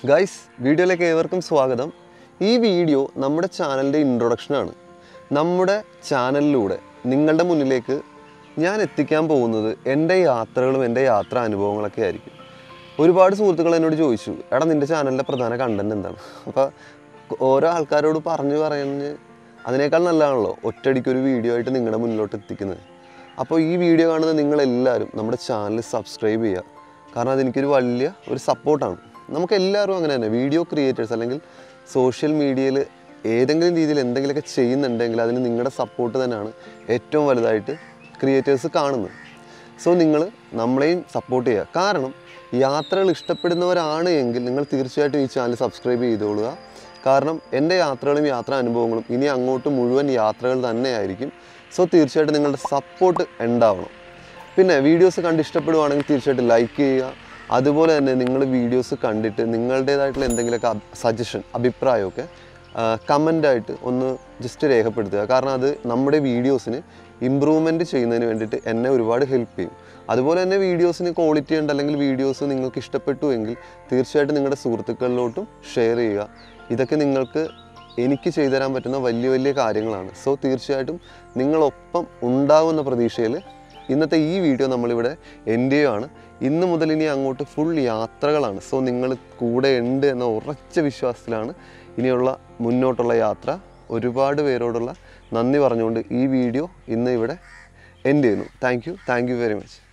guys വീഡിയോയിലേക്ക് ഏവർക്കും സ്വാഗതം ഈ വീഡിയോ നമ്മുടെ ചാനലിൻ്റെ ഇൻട്രൊഡക്ഷനാണ് നമ്മുടെ ചാനലിലൂടെ നിങ്ങളുടെ മുന്നിലേക്ക് ഞാൻ എത്തിക്കാൻ പോകുന്നത് എൻ്റെ യാത്രകളും എൻ്റെ യാത്രാ അനുഭവങ്ങളൊക്കെ ആയിരിക്കും ഒരുപാട് സുഹൃത്തുക്കൾ എന്നോട് ചോദിച്ചു എടാ നിൻ്റെ ചാനലിൻ്റെ പ്രധാന കണ്ടന്റ് എന്താണ് അപ്പോൾ ഓരോ ആൾക്കാരോട് പറഞ്ഞു പറഞ്ഞ് അതിനേക്കാൾ നല്ലതാണല്ലോ ഒറ്റയടിക്ക് ഒരു വീഡിയോ ആയിട്ട് നിങ്ങളുടെ മുന്നിലോട്ട് എത്തിക്കുന്നത് അപ്പോൾ ഈ വീഡിയോ കാണുന്ന നിങ്ങളെല്ലാവരും നമ്മുടെ ചാനൽ സബ്സ്ക്രൈബ് ചെയ്യുക കാരണം അതെനിക്കൊരു വലിയ ഒരു സപ്പോർട്ടാണ് നമുക്ക് എല്ലാവരും അങ്ങനെ തന്നെ വീഡിയോ ക്രിയേറ്റേഴ്സ് അല്ലെങ്കിൽ സോഷ്യൽ മീഡിയയിൽ ഏതെങ്കിലും രീതിയിൽ എന്തെങ്കിലുമൊക്കെ ചെയ്യുന്നുണ്ടെങ്കിൽ അതിന് നിങ്ങളുടെ സപ്പോർട്ട് തന്നെയാണ് ഏറ്റവും വലുതായിട്ട് ക്രിയേറ്റേഴ്സ് കാണുന്നത് സോ നിങ്ങൾ നമ്മളെയും സപ്പോർട്ട് ചെയ്യുക കാരണം യാത്രകൾ ഇഷ്ടപ്പെടുന്നവരാണ് എങ്കിൽ നിങ്ങൾ തീർച്ചയായിട്ടും ഈ ചാനൽ സബ്സ്ക്രൈബ് ചെയ്തോളുക കാരണം എൻ്റെ യാത്രകളും യാത്രാ അനുഭവങ്ങളും ഇനി അങ്ങോട്ട് മുഴുവൻ യാത്രകൾ തന്നെയായിരിക്കും സോ തീർച്ചയായിട്ടും നിങ്ങളുടെ സപ്പോർട്ട് ഉണ്ടാവണം പിന്നെ വീഡിയോസ് കണ്ട് ഇഷ്ടപ്പെടുവാണെങ്കിൽ തീർച്ചയായിട്ടും ലൈക്ക് ചെയ്യുക അതുപോലെ തന്നെ നിങ്ങൾ വീഡിയോസ് കണ്ടിട്ട് നിങ്ങളുടേതായിട്ടുള്ള എന്തെങ്കിലുമൊക്കെ സജഷൻ അഭിപ്രായമൊക്കെ കമൻ്റായിട്ട് ഒന്ന് ജസ്റ്റ് രേഖപ്പെടുത്തുക കാരണം അത് നമ്മുടെ വീഡിയോസിന് ഇമ്പ്രൂവ്മെൻറ്റ് ചെയ്യുന്നതിന് വേണ്ടിയിട്ട് എന്നെ ഒരുപാട് ഹെൽപ്പ് ചെയ്യും അതുപോലെ തന്നെ വീഡിയോസിന് ക്വാളിറ്റി ഉണ്ട് അല്ലെങ്കിൽ വീഡിയോസ് നിങ്ങൾക്ക് ഇഷ്ടപ്പെട്ടു എങ്കിൽ തീർച്ചയായിട്ടും നിങ്ങളുടെ സുഹൃത്തുക്കളിലോട്ടും ഷെയർ ചെയ്യുക ഇതൊക്കെ നിങ്ങൾക്ക് എനിക്ക് ചെയ്തു തരാൻ പറ്റുന്ന വലിയ വലിയ കാര്യങ്ങളാണ് സോ തീർച്ചയായിട്ടും നിങ്ങളൊപ്പം ഉണ്ടാകുന്ന പ്രതീക്ഷയിൽ ഇന്നത്തെ ഈ വീഡിയോ നമ്മളിവിടെ എൻ്റെ ആണ് ഇന്ന് മുതൽ ഇനി അങ്ങോട്ട് ഫുൾ യാത്രകളാണ് സോ നിങ്ങൾ കൂടെ ഉണ്ട് എന്ന ഉറച്ച വിശ്വാസത്തിലാണ് ഇനിയുള്ള മുന്നോട്ടുള്ള യാത്ര ഒരുപാട് പേരോടുള്ള നന്ദി പറഞ്ഞുകൊണ്ട് ഈ വീഡിയോ ഇന്ന് ഇവിടെ എൻഡ് ചെയ്യുന്നു thank you thank you very much